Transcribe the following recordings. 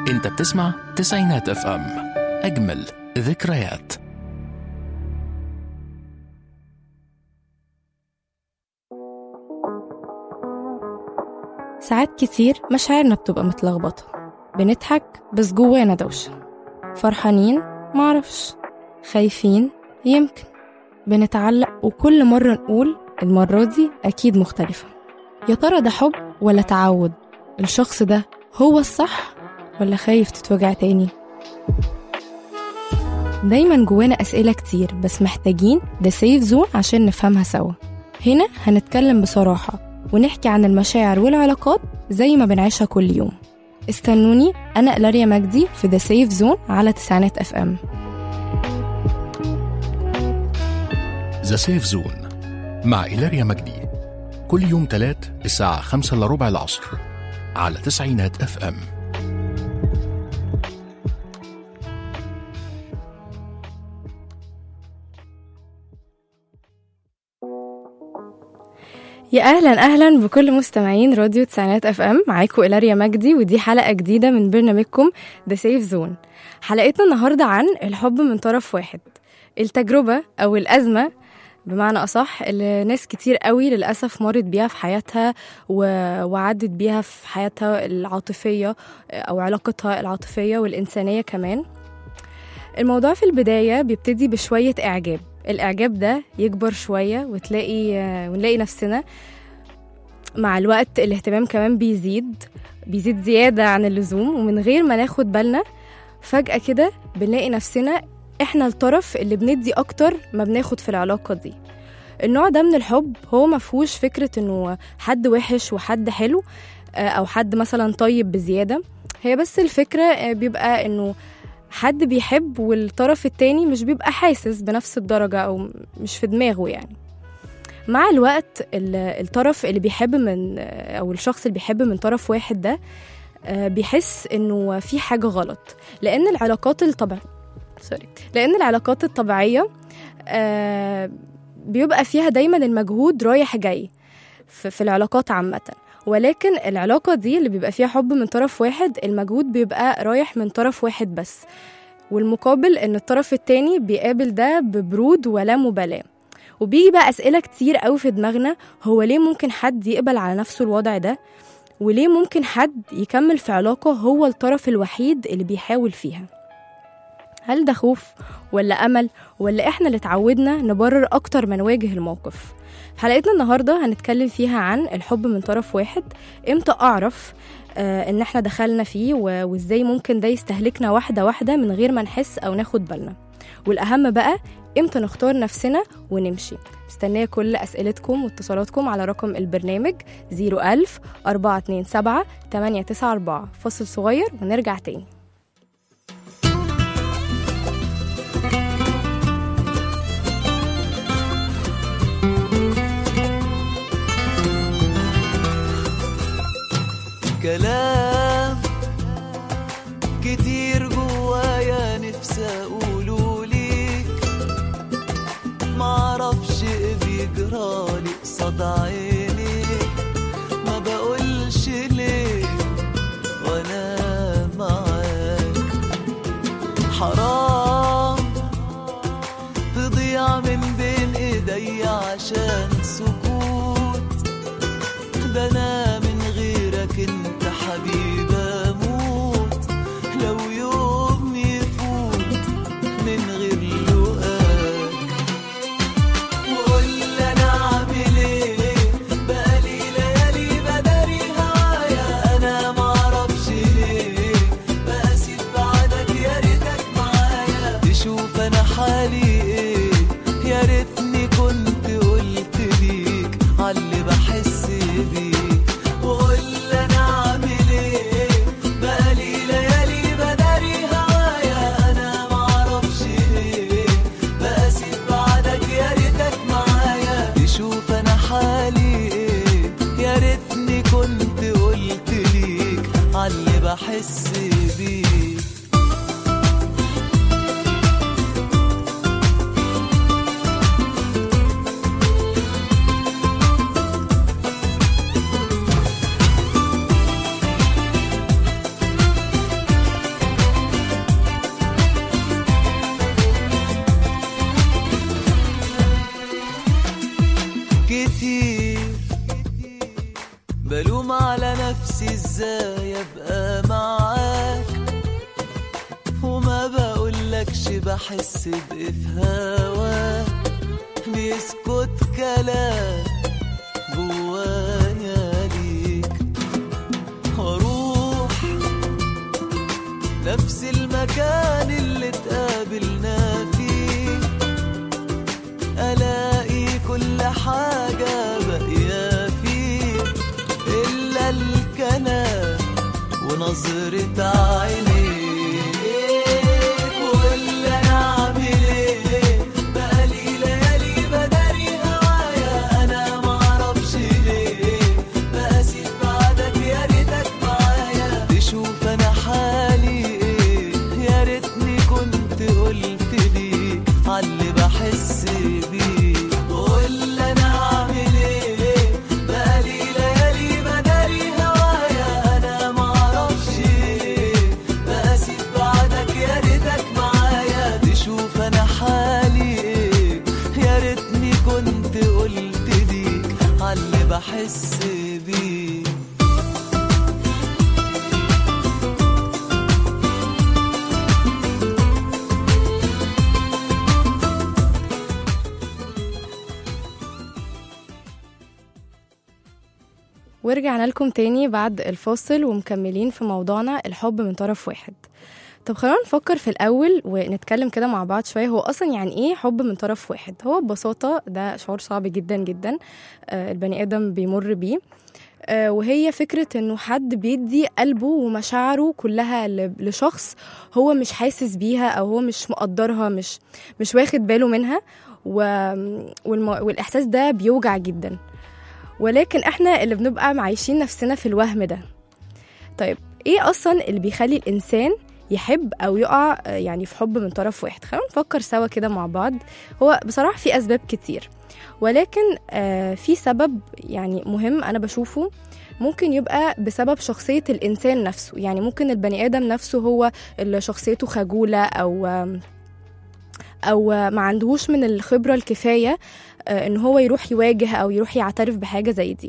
انت بتسمع تسعينات اف ام اجمل ذكريات ساعات كتير مشاعرنا بتبقى متلخبطة بنضحك بس جوانا دوشة فرحانين معرفش خايفين يمكن بنتعلق وكل مرة نقول المرة دي أكيد مختلفة يا ترى ده حب ولا تعود الشخص ده هو الصح ولا خايف تتوجع تاني دايما جوانا أسئلة كتير بس محتاجين ده سيف زون عشان نفهمها سوا هنا هنتكلم بصراحة ونحكي عن المشاعر والعلاقات زي ما بنعيشها كل يوم استنوني أنا إلاريا مجدي في ذا سيف زون على تسعينات اف ام ذا سيف زون مع إيلاريا مجدي كل يوم تلات الساعة خمسة إلا ربع العصر على تسعينات اف ام يا اهلا اهلا بكل مستمعين راديو تسعينات اف ام معاكم إلاريا مجدي ودي حلقه جديده من برنامجكم ذا سيف زون حلقتنا النهارده عن الحب من طرف واحد التجربه او الازمه بمعنى أصح اللي ناس كتير قوي للأسف مرت بيها في حياتها و... وعدت بيها في حياتها العاطفية أو علاقتها العاطفية والإنسانية كمان الموضوع في البداية بيبتدي بشوية إعجاب الإعجاب ده يكبر شوية وتلاقي ونلاقي نفسنا مع الوقت الاهتمام كمان بيزيد بيزيد زيادة عن اللزوم ومن غير ما ناخد بالنا فجأة كده بنلاقي نفسنا احنا الطرف اللي بندي اكتر ما بناخد في العلاقة دي النوع ده من الحب هو مفهوش فكرة انه حد وحش وحد حلو آه، او حد مثلا طيب بزيادة هي بس الفكرة آه، بيبقى انه حد بيحب والطرف التاني مش بيبقى حاسس بنفس الدرجة او مش في دماغه يعني مع الوقت ال- الطرف اللي بيحب من آه، او الشخص اللي بيحب من طرف واحد ده آه، بيحس انه في حاجة غلط لان العلاقات الطبيعية سوري لان العلاقات الطبيعيه آه بيبقى فيها دايما المجهود رايح جاي في, في العلاقات عامه ولكن العلاقه دي اللي بيبقى فيها حب من طرف واحد المجهود بيبقى رايح من طرف واحد بس والمقابل ان الطرف التاني بيقابل ده ببرود ولا مبالاه وبيجي بقى اسئله كتير قوي في دماغنا هو ليه ممكن حد يقبل على نفسه الوضع ده وليه ممكن حد يكمل في علاقه هو الطرف الوحيد اللي بيحاول فيها هل ده خوف ولا أمل ولا إحنا اللي اتعودنا نبرر أكتر ما نواجه الموقف في حلقتنا النهاردة هنتكلم فيها عن الحب من طرف واحد إمتى أعرف آه إن إحنا دخلنا فيه و- وإزاي ممكن ده يستهلكنا واحدة واحدة من غير ما نحس أو ناخد بالنا والأهم بقى إمتى نختار نفسنا ونمشي استنيه كل أسئلتكم واتصالاتكم على رقم البرنامج 01000 427 894 فاصل صغير ونرجع تاني كلام كتير جوايا نفسي اقوله ليك معرفش ايه بيجرالي قصاد عينيك ما بقولش ليه وانا معاك حرام تضيع من بين ايديا عشان سكوت ده انا من غيرك انت حبيب اموت لو يوم يفوت من غير لقاك وقول انا اعمل ايه بقالي ليالي بداري هوايا انا معرفش ليه بقاسي بعدك يا ريتك معايا تشوف انا حالي ايه يا ريتني كنت قلت ليك عاللي بحس بيه وقول انا اعمل ايه بقالي ليالي بداري هوايا انا معرفش ليه بقاسي بعدك يا ريتك معايا تشوف انا حالي ايه يا ريتني كنت قلت ليك عاللي بحس بيه بلوم على نفسي ازاي ابقى معاك وما بقولكش بحس بايه في هواك بيسكت كلام جوايا ليك واروح نفس المكان اللي اتقابلنا فيه الاقي كل حاجة باقية فيه الا الكلام ونظرة عينيك واللي انا اعمل ايه بقالي ليالي بداري هوايا انا معرفش ليه بقاسي بعدك يا ريتك معايا تشوف انا حالي ايه يا ريتني كنت قلت لي عاللي بحس بيه واللي انا اعمل ايه بقالي ليالي بداري هوايا انا معرفش ليه بقاسي بعدك يا ريتك معايا تشوف انا حالي ايه يا ريتني كنت قلت ليك عاللي بحس بيه ورجعنا لكم تاني بعد الفاصل ومكملين في موضوعنا الحب من طرف واحد طب خلونا نفكر في الأول ونتكلم كده مع بعض شوية هو أصلا يعني إيه حب من طرف واحد هو ببساطة ده شعور صعب جدا جدا آه، البني آدم بيمر بيه آه، وهي فكرة إنه حد بيدي قلبه ومشاعره كلها ل- لشخص هو مش حاسس بيها أو هو مش مقدرها مش مش واخد باله منها و... والم... والإحساس ده بيوجع جدا ولكن احنا اللي بنبقى معايشين نفسنا في الوهم ده طيب ايه اصلا اللي بيخلي الانسان يحب او يقع آه، يعني في حب من طرف واحد خلينا نفكر سوا كده مع بعض هو بصراحه في اسباب كتير ولكن آه، في سبب يعني مهم انا بشوفه ممكن يبقى بسبب شخصية الإنسان نفسه يعني ممكن البني آدم نفسه هو اللي شخصيته خجولة أو آم، أو ما عندهوش من الخبرة الكفاية آه، إن هو يروح يواجه أو يروح يعترف بحاجة زي دي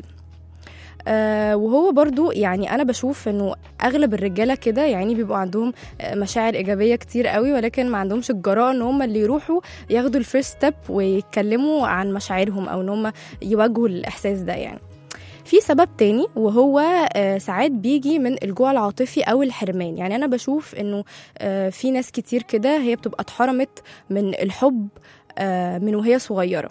آه وهو برضو يعني انا بشوف انه اغلب الرجاله كده يعني بيبقوا عندهم آه، مشاعر ايجابيه كتير قوي ولكن ما عندهمش الجراءه ان هم اللي يروحوا ياخدوا الفيرست ستيب ويتكلموا عن مشاعرهم او ان هم يواجهوا الاحساس ده يعني في سبب تاني وهو آه، ساعات بيجي من الجوع العاطفي او الحرمان يعني انا بشوف انه آه، في ناس كتير كده هي بتبقى اتحرمت من الحب آه، من وهي صغيره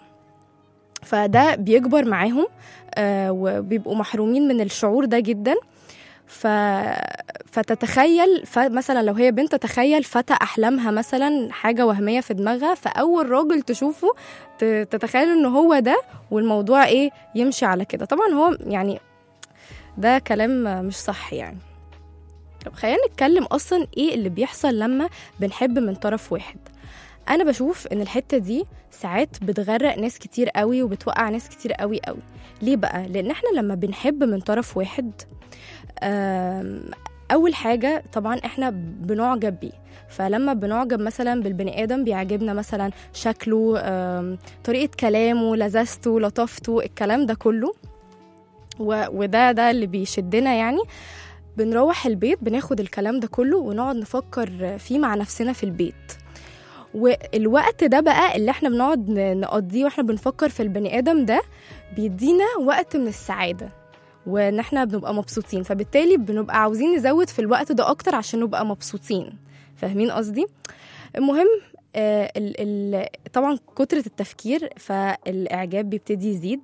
فده بيكبر معاهم آه، وبيبقوا محرومين من الشعور ده جدا ف... فتتخيل ف... مثلا لو هي بنت تتخيل فتى احلامها مثلا حاجه وهميه في دماغها فاول راجل تشوفه ت... تتخيل ان هو ده والموضوع ايه يمشي على كده طبعا هو يعني ده كلام مش صح يعني طب خلينا نتكلم اصلا ايه اللي بيحصل لما بنحب من طرف واحد انا بشوف ان الحته دي ساعات بتغرق ناس كتير قوي وبتوقع ناس كتير قوي قوي ليه بقى لان احنا لما بنحب من طرف واحد آم، اول حاجه طبعا احنا بنعجب بيه فلما بنعجب مثلا بالبني ادم بيعجبنا مثلا شكله آم، طريقه كلامه لذاذته لطافته الكلام ده كله و- وده ده اللي بيشدنا يعني بنروح البيت بناخد الكلام ده كله ونقعد نفكر فيه مع نفسنا في البيت والوقت ده بقى اللي احنا بنقعد ن- نقضيه واحنا بنفكر في البني ادم ده بيدينا وقت من السعاده وان احنا بنبقى مبسوطين فبالتالي بنبقى عاوزين نزود في الوقت ده اكتر عشان نبقى مبسوطين فاهمين قصدي المهم آه ال ال طبعا كترة التفكير فالاعجاب بيبتدي يزيد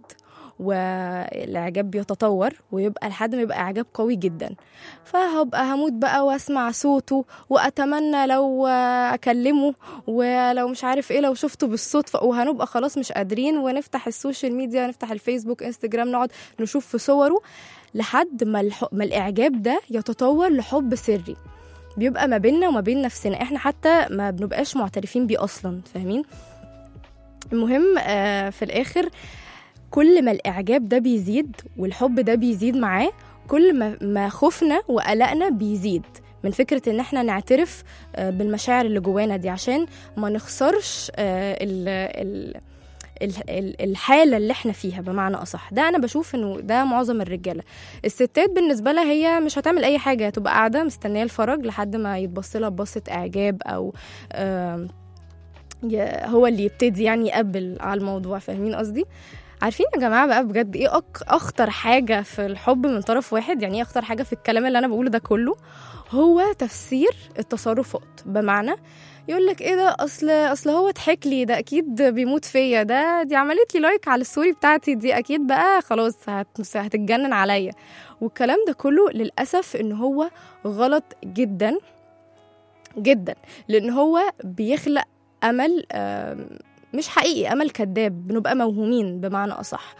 والاعجاب بيتطور ويبقى لحد ما يبقى اعجاب قوي جدا فهبقى هموت بقى واسمع صوته واتمنى لو آه، اكلمه ولو مش عارف ايه لو شفته بالصدفه وهنبقى خلاص مش قادرين ونفتح السوشيال ميديا ونفتح الفيسبوك انستجرام نقعد نشوف في صوره لحد ما, الح... ما الاعجاب ده يتطور لحب سري بيبقى ما بيننا وما بين نفسنا احنا حتى ما بنبقاش معترفين بيه اصلا فاهمين المهم آه في الاخر كل ما الاعجاب ده بيزيد والحب ده بيزيد معاه كل ما ما خوفنا وقلقنا بيزيد من فكرة ان احنا نعترف آه، بالمشاعر اللي جوانا دي عشان ما نخسرش آه، ال ال ال- ال- الحاله اللي احنا فيها بمعنى اصح ده انا بشوف انه ده معظم الرجاله الستات بالنسبه لها هي مش هتعمل اي حاجه تبقى قاعده مستنيه الفرج لحد ما يتبص لها ببصه اعجاب او آم، ي- هو اللي يبتدي يعني يقبل على الموضوع فاهمين قصدي عارفين يا جماعه بقى بجد ايه أك اخطر حاجه في الحب من طرف واحد يعني ايه اخطر حاجه في الكلام اللي انا بقوله ده كله هو تفسير التصرفات بمعنى يقول لك ايه ده اصل اصل هو ضحك لي ده اكيد بيموت فيا ده دي عملت لي لايك على الستوري بتاعتي دي اكيد بقى خلاص هت- هتتجنن عليا والكلام ده كله للاسف ان هو غلط جدا جدا لان هو بيخلق امل آم، مش حقيقي امل كذاب بنبقى موهومين بمعنى اصح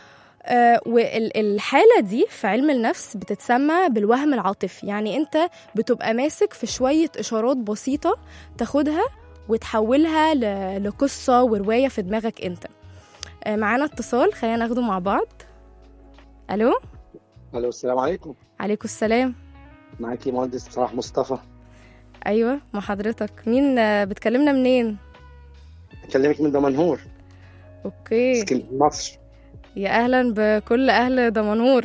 والحالة دي في علم النفس بتتسمى بالوهم العاطفي يعني انت بتبقى ماسك في شوية إشارات بسيطة تاخدها وتحولها ل- لقصة ورواية في دماغك انت آه، معانا اتصال خلينا ناخده مع بعض ألو الو السلام عليكم عليكم السلام معاكي مهندس صلاح مصطفى أيوة مع حضرتك مين آه، بتكلمنا منين بكلمك من دمنهور أوكي اسكن مصر يا أهلا بكل أهل دمنهور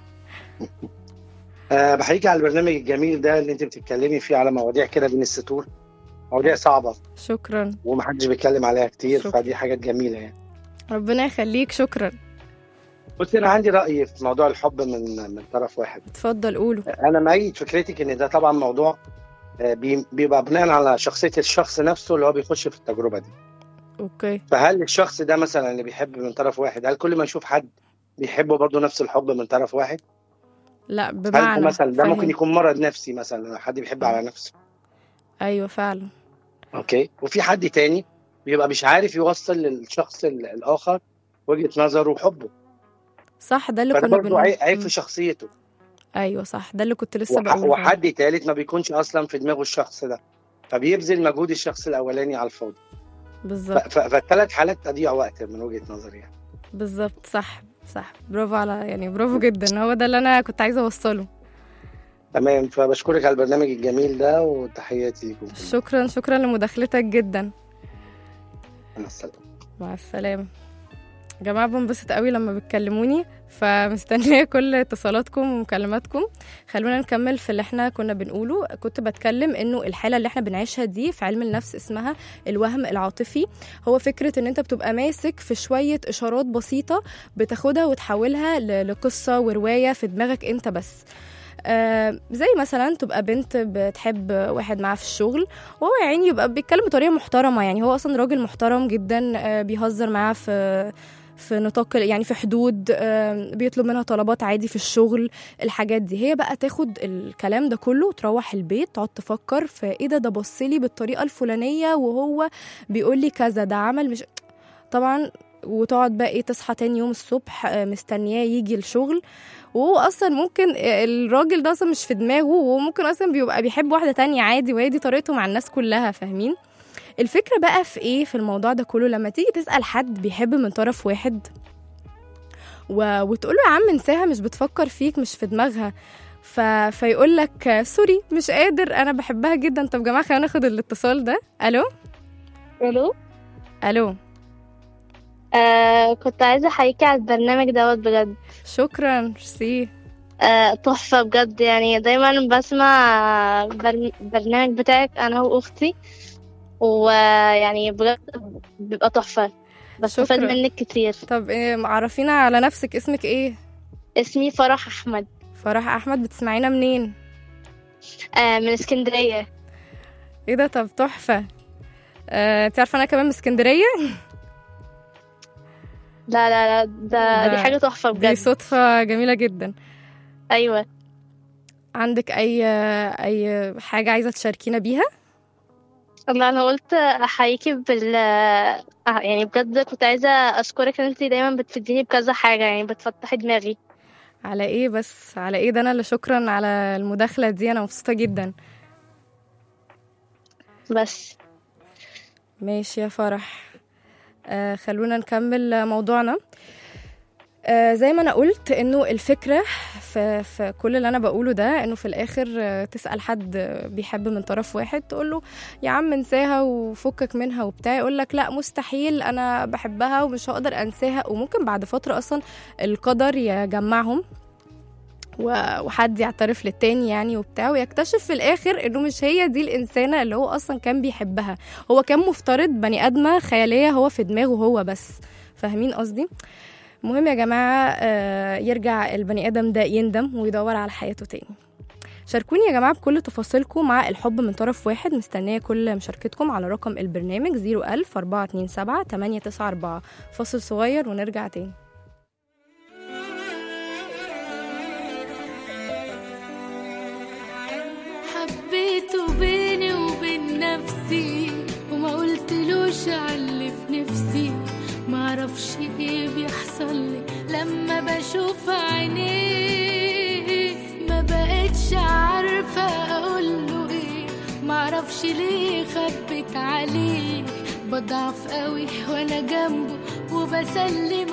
أه بحييك على البرنامج الجميل ده اللي انت بتتكلمي فيه على مواضيع كده بين السطور مواضيع صعبة شكرا ومحدش بيتكلم عليها كتير شكرا. فدي حاجات جميلة يعني ربنا يخليك شكرا بصي انا عندي رأي في موضوع الحب من من طرف واحد اتفضل قولوا انا مؤيد فكرتك ان ده طبعا موضوع آه، بي- بيبقى بناء على شخصية الشخص نفسه اللي هو بيخش في التجربة دي أوكي فهل الشخص ده مثلا اللي بيحب من طرف واحد هل كل ما يشوف حد بيحبه برضه نفس الحب من طرف واحد لا هل بمعنى ده مثلا ده ممكن فاهم. يكون مرض نفسي مثلا لو حد بيحب على نفسه أيوة فعلا اوكي وفي حد تاني بيبقى مش عارف يوصل للشخص ال- الاخر وجهة نظره وحبه صح ده اللي فده كنا برضه عيب, عيب مم. في شخصيته ايوه صح ده اللي كنت لسه وح- بقوله وحد تالت ما بيكونش اصلا في دماغه الشخص ده فبيبذل مجهود الشخص الاولاني على الفاضي ف- بالظبط ف- فالثلاث حالات تضييع وقت من وجهة نظري يعني بالظبط صح صح برافو على يعني برافو جدا هو ده اللي انا كنت عايزه اوصله تمام فبشكرك على البرنامج الجميل ده وتحياتي لكم شكرا شكرا لمداخلتك جدا مع السلامه مع السلامه يا جماعه بنبسط قوي لما بتكلموني فمستنيه كل اتصالاتكم ومكالماتكم خلونا نكمل في اللي احنا كنا بنقوله كنت بتكلم انه الحاله اللي احنا بنعيشها دي في علم النفس اسمها الوهم العاطفي هو فكره ان انت بتبقى ماسك في شويه اشارات بسيطه بتاخدها وتحولها ل- لقصه وروايه في دماغك انت بس آه زي مثلا تبقى بنت بتحب واحد معاها في الشغل وهو يا عيني يبقى بيتكلم بطريقه محترمه يعني هو اصلا راجل محترم جدا آه بيهزر معاها في في نطاق يعني في حدود آه، بيطلب منها طلبات عادي في الشغل الحاجات دي هي بقى تاخد الكلام ده كله تروح البيت تقعد تفكر في ايه ده ده بصلي بالطريقه الفلانيه وهو بيقول لي كذا ده عمل مش طبعا وتقعد بقى ايه تصحى تاني يوم الصبح آه، مستنياه يجي الشغل وهو اصلا ممكن الراجل ده اصلا مش في دماغه وهو ممكن اصلا بيبقى بيحب واحده تانية عادي وهي دي طريقته مع الناس كلها فاهمين الفكره بقى في ايه في الموضوع ده كله لما تيجي تسال حد بيحب من طرف واحد و... وتقول له يا عم انساها مش بتفكر فيك مش في دماغها ف... فيقول لك سوري مش قادر انا بحبها جدا طب يا جماعه خلينا ناخد الاتصال ده الو الو الو آه كنت عايزة أحييكي على البرنامج دوت بجد شكرا ميرسي آه تحفة بجد يعني دايما بسمع بر... البرنامج بتاعك أنا وأختي ويعني بجد بيبقى تحفة بستفاد شكرا. منك كتير طب إيه عرفينا على نفسك اسمك ايه اسمي فرح أحمد فرح احمد بتسمعينا منين آه من اسكندرية ايه ده طب تحفه آه، انت عارفه انا كمان من اسكندريه لا لا لا ده, ده- دي حاجة تحفة دي بجد صدفه جميله جدا أيوة عندك اي اي حاجه عايزه تشاركينا بيها الله أنا قلت أحييكي بال آه يعني بجد كنت عايزة أشكرك إن انتي دايما بتفيديني بكذا حاجة يعني بتفتحي دماغي على ايه بس على ايه ده انا اللي شكرا على المداخله دي انا مبسوطه جدا بس ماشي يا فرح آه خلونا نكمل موضوعنا آه زي ما انا قلت انه الفكره في, في كل اللي انا بقوله ده انه في الاخر آه تسال حد بيحب من طرف واحد تقول له يا عم انساها وفكك منها وبتاع يقول لك لا مستحيل انا بحبها ومش هقدر انساها وممكن بعد فتره اصلا القدر يجمعهم و- وحد يعترف للتاني يعني وبتاع ويكتشف في الاخر انه مش هي دي الانسانه اللي هو اصلا كان بيحبها هو كان مفترض بني ادمه خياليه هو في دماغه هو بس فاهمين قصدي المهم يا جماعه آه، يرجع البني ادم ده يندم ويدور على حياته تاني شاركوني يا جماعة بكل تفاصيلكم مع الحب من طرف واحد مستنية كل مشاركتكم على رقم البرنامج 01000 427 894 فاصل صغير ونرجع تاني حبيته بيني وبين نفسي وما قلتلوش علي في نفسي معرفش ايه بيحصل لي لما بشوف عينيه ما بقتش عارفة اقوله ايه معرفش ليه خبت عليه بضعف قوي وانا جنبه وبسلم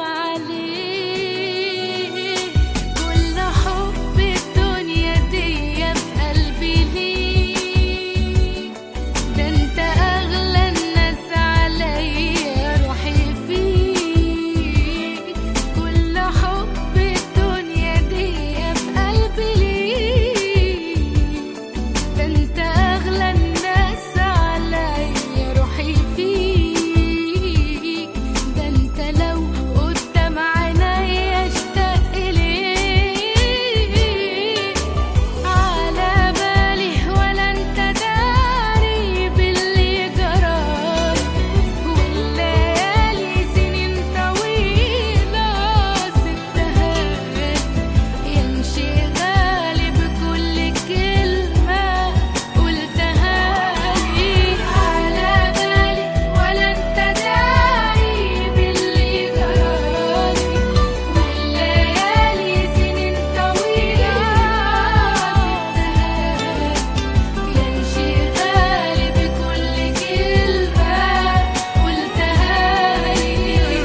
عليه كل حب الدنيا دي في قلبي ليك ده انت اغلى الناس عليا روحي فيك كل حب الدنيا دي في قلبي ليك ده انت اغلى الناس عليا روحي فيك ده انت لو قدام عينيا اشتاق ليك على بالي ولا انت داري باللي جرالي والليالي سنين طويلة سبتها يمشي غالي بكل كلمة قلتها لي على بالي ولا انت داري باللي جرالي والليالي سنين طويلة سبتها يمشي غالي بكل كلمة قلتها لي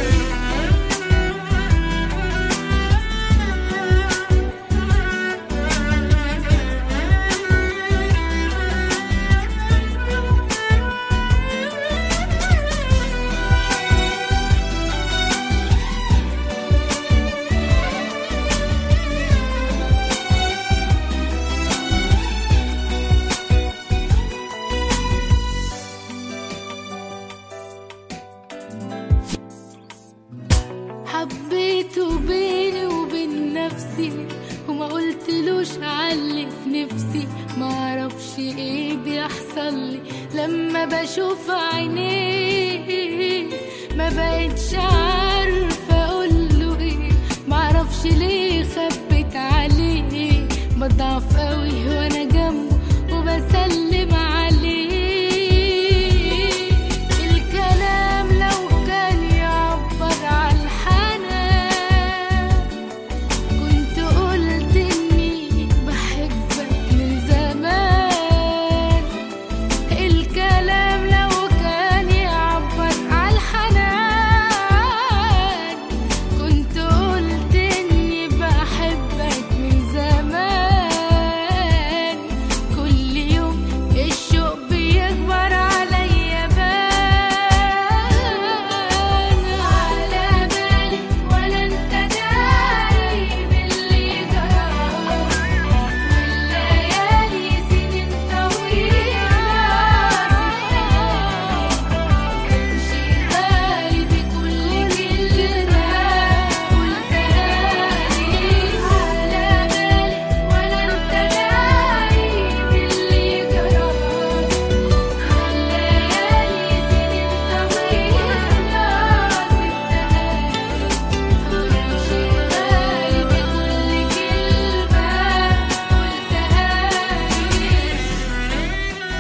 حبيته بيني وبين نفسي وما قلتلوش علي في نفسي معرفش ايه بيحصل لي لما بشوف عينيه ما بقتش عارفة اقوله ايه معرفش ليه خبت عليه بضعف قوي وانا جنبه وبسلم عليه الكلام لو كان يعبر عن الحنان كنت قلت اني بحبك من زمان الكلام لو كان يعبر عن الحنان كنت قلت اني بحبك من زمان كل يوم الشوق بيكبر عليا بان على بالي ولا انت داري باللي جرالي والليالي سنين طويلة امشي غالي بكل كلمة قلتها لي على بالي ولا انت داري باللي جرالي والليالي سنين طويلة سبتها امشي غالي بكل كلمة قلتها لي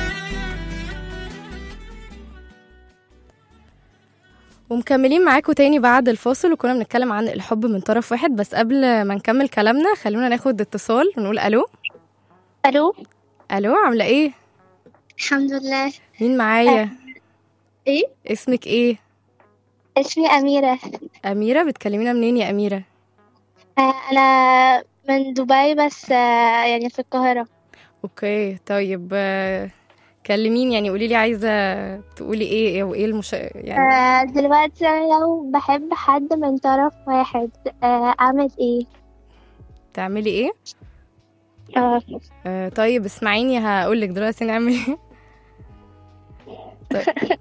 ومكملين معاكم تاني بعد الفاصل وكنا بنتكلم عن الحب من طرف واحد بس قبل ما نكمل كلامنا خلونا ناخد اتصال ونقول الو الو الو عامله ايه الحمد لله مين معايا ايه اسمك ايه اسمي أميرة اميره بتكلمينا منين يا اميره آه، أنا من دبي بس آه، يعني في القاهرة اوكي طيب آه، كلميني يعني قولي لي عايزه تقولي ايه وايه المش يعني آه، دلوقتي أنا لو بحب حد من طرف واحد آه، أعمل إيه؟ تعملي ايه آه، آه طيب اسمعيني هقول لك دلوقتي نعمل ايه طيب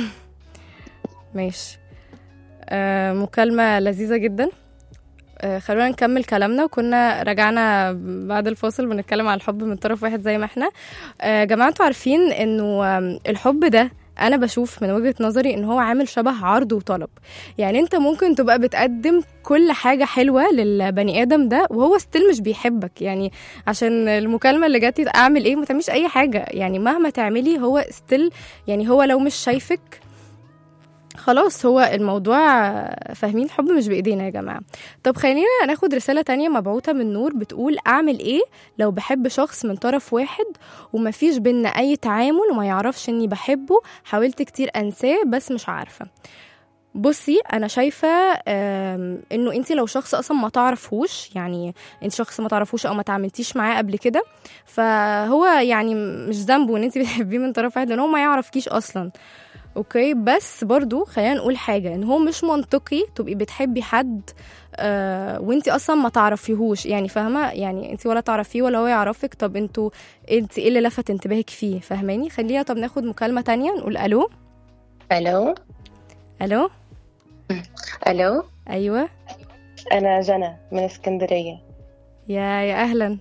ماشي آه مكالمة لذيذة جدا آه خلونا نكمل كلامنا وكنا رجعنا بعد الفاصل بنتكلم على الحب من طرف واحد زي ما احنا آه جماعة انتوا عارفين انه آم، الحب ده انا بشوف من وجهة نظري ان هو عامل شبه عرض وطلب يعني انت ممكن تبقى بتقدم كل حاجة حلوة للبني ادم ده وهو ستيل مش بيحبك يعني عشان المكالمة اللي جات لي اعمل ايه ما تعمليش اي حاجة يعني مهما تعملي هو ستيل يعني هو لو مش شايفك خلاص هو الموضوع فاهمين الحب مش بايدينا يا جماعه طب خلينا ناخد رساله تانية مبعوثه من نور بتقول اعمل ايه لو بحب شخص من طرف واحد ومفيش بينا اي تعامل وما يعرفش اني بحبه حاولت كتير انساه بس مش عارفه بصي انا شايفه آم، انه انت لو شخص اصلا ما تعرفوش يعني انت شخص ما تعرفوش او ما تعاملتيش معاه قبل كده فهو يعني مش ذنبه ان انت بتحبيه من طرف واحد لان هو ما يعرفكيش اصلا اوكي بس برضو خلينا نقول حاجه ان هو مش منطقي تبقي بتحبي حد آه وانت اصلا ما تعرفيهوش يعني فاهمه يعني انت ولا تعرفيه ولا هو يعرفك طب انتوا انت ايه اللي لفت انتباهك فيه فاهماني خلينا طب ناخد مكالمه تانية نقول الو الو الو الو ايوه انا جنى من اسكندريه يا يا اهلا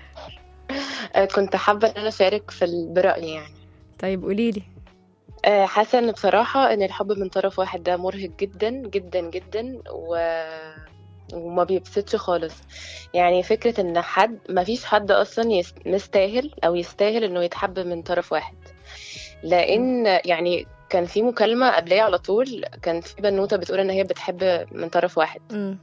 آه، كنت حابه ان انا اشارك في ال- برايي يعني طيب قولي لي آه، حاسه ان بصراحه ان الحب من طرف واحد ده مرهق جدا جدا جدا و وما بيبسطش خالص يعني فكرة ان حد ما فيش حد اصلا يس- مستاهل او يستاهل انه يتحب من طرف واحد لان يعني كان في مكالمة قبليه على طول كان في بنوتة بتقول ان هي بتحب من طرف واحد امم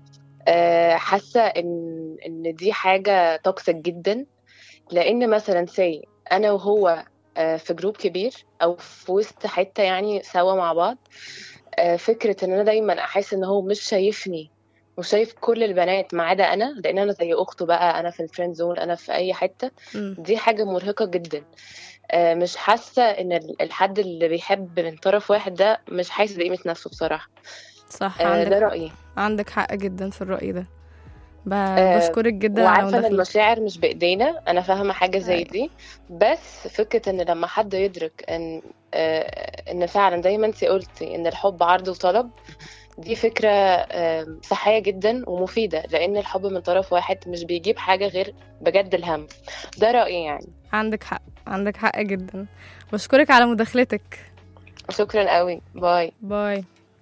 آه، حاسه ان ان دي حاجه توكسيك جدا لان مثلا سي انا وهو آه، في جروب كبير او في وسط حته يعني سوا مع بعض آه، فكره ان انا دايما احس ان هو مش شايفني وشايف كل البنات ما عدا انا لان انا زي اخته بقى انا في الفريند زون انا في اي حته امم دي حاجه مرهقه جدا آه، مش حاسه ان ال- الحد اللي بيحب من طرف واحد ده مش حاسس بقيمه نفسه بصراحه صح آه، عندك ده حق. رايي عندك حق جدا في الرأي ده ب... آه، بشكرك جدا على وعارفه ان مداخلتك المشاعر مش بايدينا انا فاهمه حاجه زي أيوة. دي بس فكره ان لما حد يدرك ان آه، ان فعلا زي ما انت قلتي ان الحب عرض وطلب دي فكره آه، صحيه جدا ومفيده لان الحب من طرف واحد مش بيجيب حاجه غير بجد الهم ده رايي يعني عندك حق عندك حق جدا بشكرك على مداخلتك شكرا قوي باي باي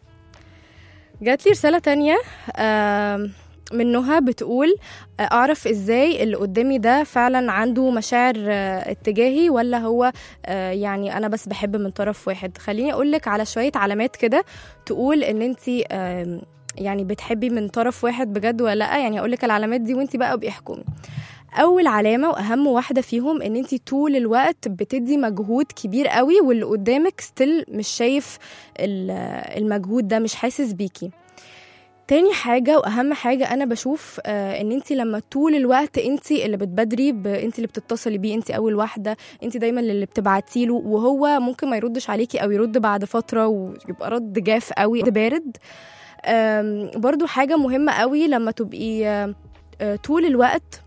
جات لي رسالة تانية آم، من نهى بتقول آه، أعرف إزاي اللي قدامي ده فعلا عنده مشاعر آه، اتجاهي ولا هو آه، يعني أنا بس بحب من طرف واحد خليني أقولك على شوية علامات كده تقول إن أنتي آم، يعني بتحبي من طرف واحد بجد ولا لأ يعني أقولك العلامات دي وأنتي بقى بيحكمي اول علامه واهم واحده فيهم ان انت طول الوقت بتدي مجهود كبير قوي واللي قدامك ستيل مش شايف ال- المجهود ده مش حاسس بيكي تاني حاجة وأهم حاجة أنا بشوف آه إن أنت لما طول الوقت أنت اللي بتبادري ب... أنت اللي بتتصلي بيه أنت أول واحدة أنت دايما اللي بتبعتي له وهو ممكن ما يردش عليكي أو يرد بعد فترة ويبقى رد جاف قوي رد بارد آم، برضو حاجة مهمة قوي لما تبقي آه، آه، طول الوقت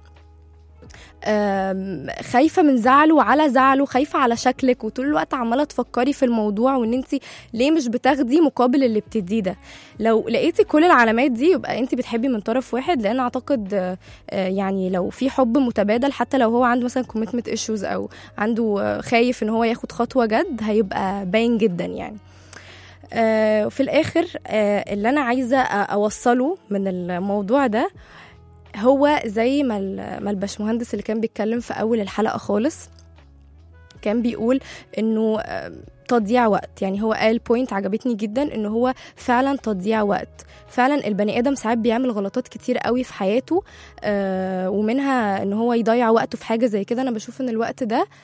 آم، خايفه من زعله على زعله خايفه على شكلك وطول الوقت عماله تفكري في الموضوع وان انت ليه مش بتاخدي مقابل اللي بتديه ده لو لقيتي كل العلامات دي يبقى انت بتحبي من طرف واحد لان اعتقد آه، آه، يعني لو في حب متبادل حتى لو هو عنده مثلا كوميتمنت ايشوز او عنده آه، خايف ان هو ياخد خطوه جد هيبقى باين جدا يعني آه، وفي الاخر آه، اللي انا عايزه أ- اوصله من الموضوع ده هو زي ما ال- ما الباشمهندس اللي كان بيتكلم في اول الحلقه خالص كان بيقول انه آه، تضييع وقت يعني هو قال بوينت عجبتني جدا انه هو فعلا تضييع وقت فعلا البني ادم ساعات بيعمل غلطات كتير قوي في حياته آه، ومنها ان هو يضيع وقته في حاجه زي كده انا بشوف ان الوقت ده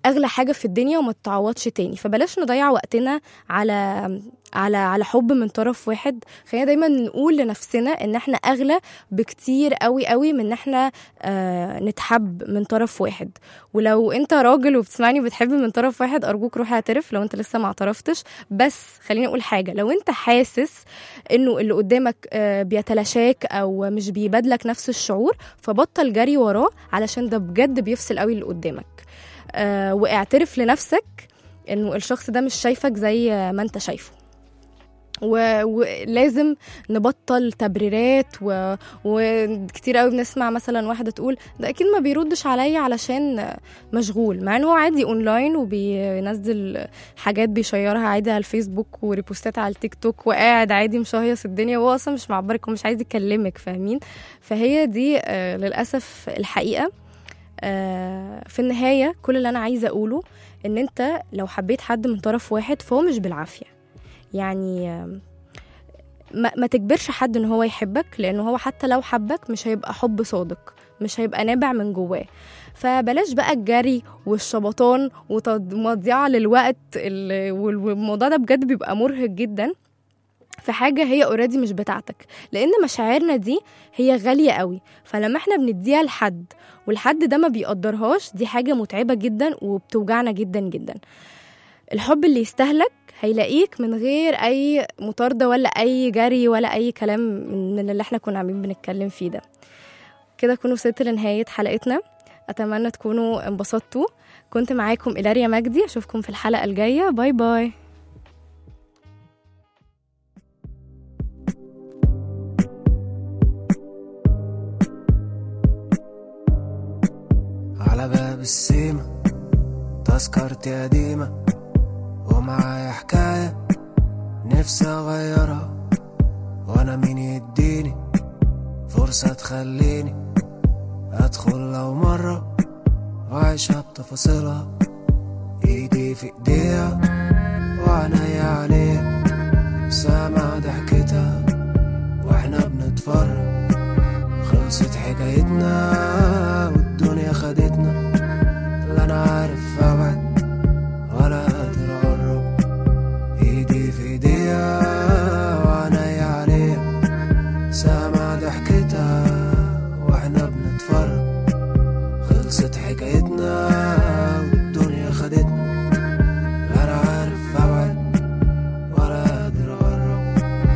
اغلى حاجه في الدنيا وما تتعوضش تاني فبلاش نضيع وقتنا على على على حب من طرف واحد خلينا دايما نقول لنفسنا ان احنا اغلى بكتير قوي قوي من ان احنا آه نتحب من طرف واحد ولو انت راجل وبتسمعني وبتحب من طرف واحد ارجوك روح اعترف لو انت لسه ما اعترفتش بس خليني اقول حاجه لو انت حاسس انه اللي قدامك آه بيتلاشاك او مش بيبادلك نفس الشعور فبطل جري وراه علشان ده بجد بيفصل قوي اللي قدامك آه واعترف لنفسك انه الشخص ده مش شايفك زي ما انت شايفه و- ولازم نبطل تبريرات و... وكتير قوي بنسمع مثلا واحده تقول ده اكيد ما بيردش عليا علشان مشغول مع ان هو عادي اونلاين وبينزل حاجات بيشيرها عادي على الفيسبوك وريبوستات على التيك توك وقاعد عادي مشهيص الدنيا وهو اصلا مش معبرك ومش عايز يكلمك فاهمين فهي دي آه، للاسف الحقيقه آه، في النهايه كل اللي انا عايزه اقوله ان انت لو حبيت حد من طرف واحد فهو مش بالعافيه يعني آم، ما, ما تجبرش حد ان هو يحبك لانه هو حتى لو حبك مش هيبقى حب صادق مش هيبقى نابع من جواه فبلاش بقى الجري والشبطان ومضيعة للوقت ال- وال- والموضوع ده بجد بيبقى مرهق جدا في حاجة هي اوريدي مش بتاعتك لأن مشاعرنا دي هي غالية قوي فلما احنا بنديها لحد والحد ده ما بيقدرهاش دي حاجة متعبة جدا وبتوجعنا جدا جدا الحب اللي يستهلك هيلاقيك من غير اي مطاردة ولا اي جري ولا اي كلام من من اللي احنا كنا عاملين بنتكلم فيه ده كده كونوا وصلت لنهاية حلقتنا اتمنى تكونوا انبسطتوا كنت معاكم إلاريا مجدي اشوفكم في الحلقة الجاية باي باي على باب السيما تذكرتي قديمة ومعايا حكاية نفسي أغيرها وأنا مين يديني فرصة تخليني أدخل لو مرة وأعيشها بتفاصيلها إيدي في إيديها وعينيا عليها سامع ضحكتها وإحنا بنتفرج خلصت حكايتنا والدنيا خدتنا لا انا عارف ابعد ولا قادر اقرب ايدي في ايديها وعينيا عليها سامع ضحكتها واحنا بنتفرج خلصت حكايتنا والدنيا خدتنا لا انا عارف ابعد ولا قادر اقرب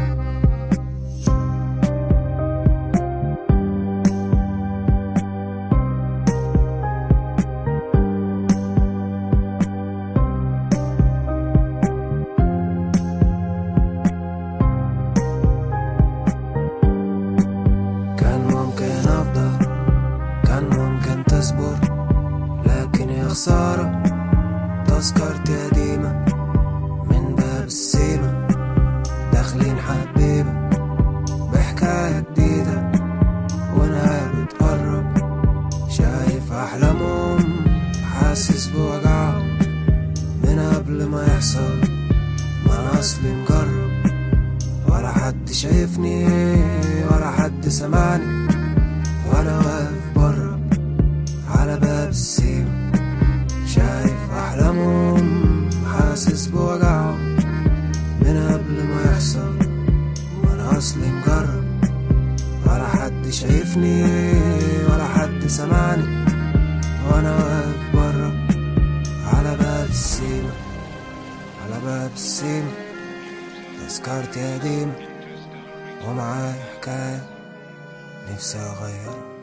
كان ممكن أفضل كان ممكن تصبر لكن يا خسارة تذكرتي قديمة من باب السيما داخلين حبيبة بحكاية جديدة وانا بتقرب شايف أحلامهم حاسس بوجعهم من قبل ما يحصل ما أنا أصلي مجرب ولا حد شايفني ولا حد سمعني وانا واقف بره على باب السيما شايف احلامهم حاسس بوجعهم من قبل ما يحصل ما انا اصلي مجرب ولا حد شايفني ولا حد سمعني وانا واقف بره على باب السيما على باب السيما تذكرتي قديمة ومعايا حكاية نفسي أغيرها